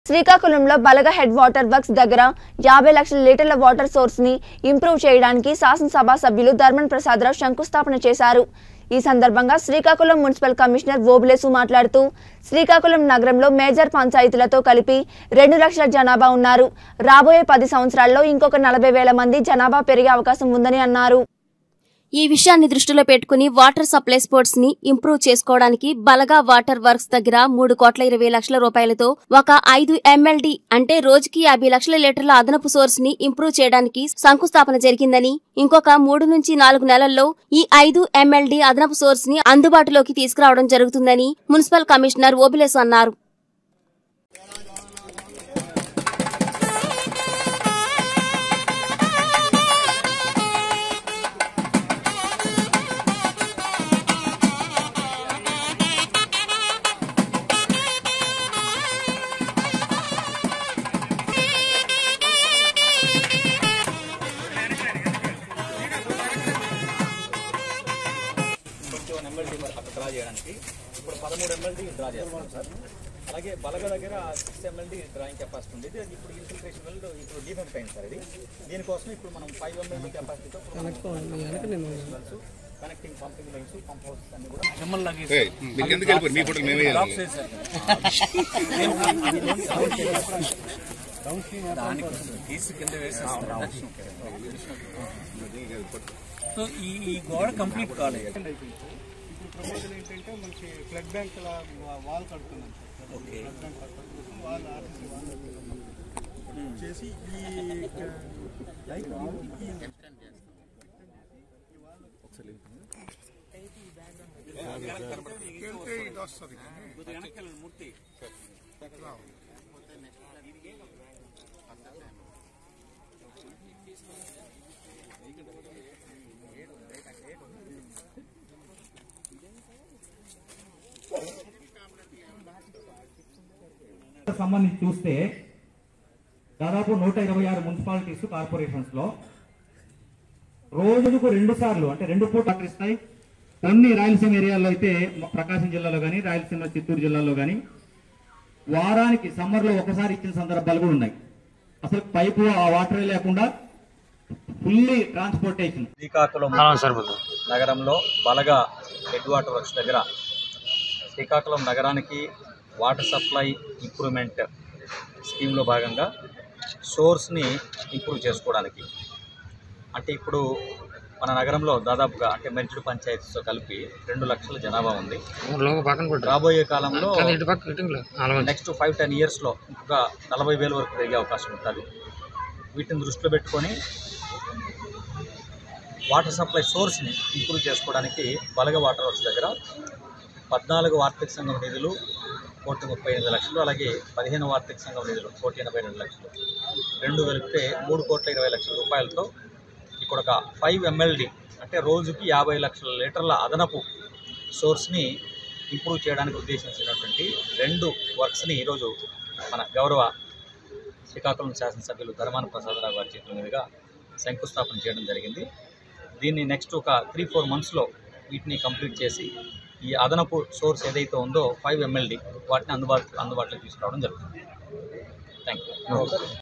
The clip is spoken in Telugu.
శ్రీకాకుళంలో బలగ హెడ్ వాటర్ వర్క్స్ దగ్గర యాభై లక్షల లీటర్ల వాటర్ సోర్స్ ని ఇంప్రూవ్ చేయడానికి శాసనసభ సభ్యులు ధర్మన్ ప్రసాదరావు శంకుస్థాపన చేశారు ఈ సందర్భంగా శ్రీకాకుళం మున్సిపల్ కమిషనర్ ఓబులేసు మాట్లాడుతూ శ్రీకాకుళం నగరంలో మేజర్ పంచాయతీలతో కలిపి రెండు లక్షల జనాభా ఉన్నారు రాబోయే పది సంవత్సరాల్లో ఇంకొక నలభై వేల మంది జనాభా పెరిగే అవకాశం ఉందని అన్నారు ఈ విషయాన్ని దృష్టిలో పెట్టుకుని వాటర్ సప్లై స్పోర్ట్స్ ని ఇంప్రూవ్ చేసుకోవడానికి బలగా వాటర్ వర్క్స్ దగ్గర మూడు కోట్ల ఇరవై లక్షల రూపాయలతో ఒక ఐదు ఎంఎల్డి అంటే రోజుకి యాభై లక్షల లీటర్ల అదనపు సోర్స్ ని ఇంప్రూవ్ చేయడానికి శంకుస్థాపన జరిగిందని ఇంకొక మూడు నుంచి నాలుగు నెలల్లో ఈ ఐదు ఎంఎల్డి అదనపు సోర్స్ ని అందుబాటులోకి తీసుకురావడం జరుగుతుందని మున్సిపల్ కమిషనర్ ఓబిలేస్ అన్నారు ట్వంటీ వన్ ఎంఎల్టీ అక్కడ డ్రా చేయడానికి ఇప్పుడు పదమూడు ఎంఎల్టీ డ్రా చేస్తున్నాం సార్ అలాగే బలగ దగ్గర సిక్స్ ఎంఎల్టీ డ్రాయింగ్ కెపాసిటీ ఉంది ఇది ఇప్పుడు ఇన్ఫిల్ట్రేషన్ వెల్ ఇప్పుడు డిఫెక్ట్ అయింది సార్ ఇది దీనికోసం ఇప్పుడు మనం ఫైవ్ ఎంఎల్టీ కెపాసిటీతో connecting pumping lines pump house అన్ని కూడా మిమ్మల్ని లాగేసి ఏయ్, మీరు ఎందుకు వెళ్ళిపోయారు మీ ఫోటోలు మేమే లాక్ వేయాలి. చేశారు దానికి తీసి కింద వేసేస్తాం సో ఈ ఈ గోడ కంప్లీట్ కాలేదు ఇప్పుడు ప్రపోజల్ ఏంటంటే మనకి ఫ్లడ్ బ్యాంక్ వాల్ కడుతున్నాం సార్ ఓకే ఫ్లడ్ బ్యాంక్ కడుతున్నాం వాల్ ఆర్టీసీ వాల్ కడుతున్నాం. చేసి ఈ సంబంధించి చూస్తే దాదాపు నూట ఇరవై ఆరు మున్సిపాలిటీస్ కార్పొరేషన్స్ లో రోజుకు రెండు సార్లు అంటే రెండు పూటలు ఇస్తాయి కొన్ని రాయలసీమ ఏరియాలో అయితే ప్రకాశం జిల్లాలో కానీ రాయలసీమ చిత్తూరు జిల్లాలో కానీ వారానికి సమ్మర్ లో ఒకసారి ఇచ్చిన సందర్భాలు కూడా ఉన్నాయి అసలు పైపు ఆ వాటరే లేకుండా ఫుల్లీ ట్రాన్స్పోర్టేషన్ శ్రీకాకుళం నగరంలో బలగా హెడ్ వాటర్ వర్క్స్ దగ్గర శ్రీకాకుళం నగరానికి వాటర్ సప్లై ఇంప్రూవ్మెంట్ స్కీమ్లో భాగంగా సోర్స్ని ఇంప్రూవ్ చేసుకోవడానికి అంటే ఇప్పుడు మన నగరంలో దాదాపుగా అంటే మెరిచిడు పంచాయతీతో కలిపి రెండు లక్షల జనాభా ఉంది రాబోయే కాలంలో నెక్స్ట్ ఫైవ్ టెన్ ఇయర్స్లో ఇంకొక నలభై వేల వరకు పెరిగే అవకాశం ఉంటుంది వీటిని దృష్టిలో పెట్టుకొని వాటర్ సప్లై సోర్స్ని ఇంప్రూవ్ చేసుకోవడానికి బలగ వాటర్ వర్క్స్ దగ్గర పద్నాలుగు వార్తక సంఘం నిధులు కోటి ముప్పై ఎనిమిది లక్షలు అలాగే పదిహేను వార్తక సంఘం నిధులు కోటి ఎనభై రెండు లక్షలు రెండు కలిపితే మూడు కోట్ల ఇరవై లక్షల రూపాయలతో ఇక్కడ ఒక ఫైవ్ ఎంఎల్డి అంటే రోజుకి యాభై లక్షల లీటర్ల అదనపు సోర్స్ని ఇంప్రూవ్ చేయడానికి ఉద్దేశించినటువంటి రెండు వర్క్స్ని ఈరోజు మన గౌరవ శ్రీకాకుళం శాసనసభ్యులు ధర్మాన ప్రసాదరావు గారి చేతుల మీదుగా శంకుస్థాపన చేయడం జరిగింది దీన్ని నెక్స్ట్ ఒక త్రీ ఫోర్ మంత్స్లో వీటిని కంప్లీట్ చేసి ఈ అదనపు సోర్స్ ఏదైతే ఉందో ఫైవ్ ఎంఎల్డి వాటిని అందుబాటు అందుబాటులోకి తీసుకురావడం జరుగుతుంది థ్యాంక్ యూ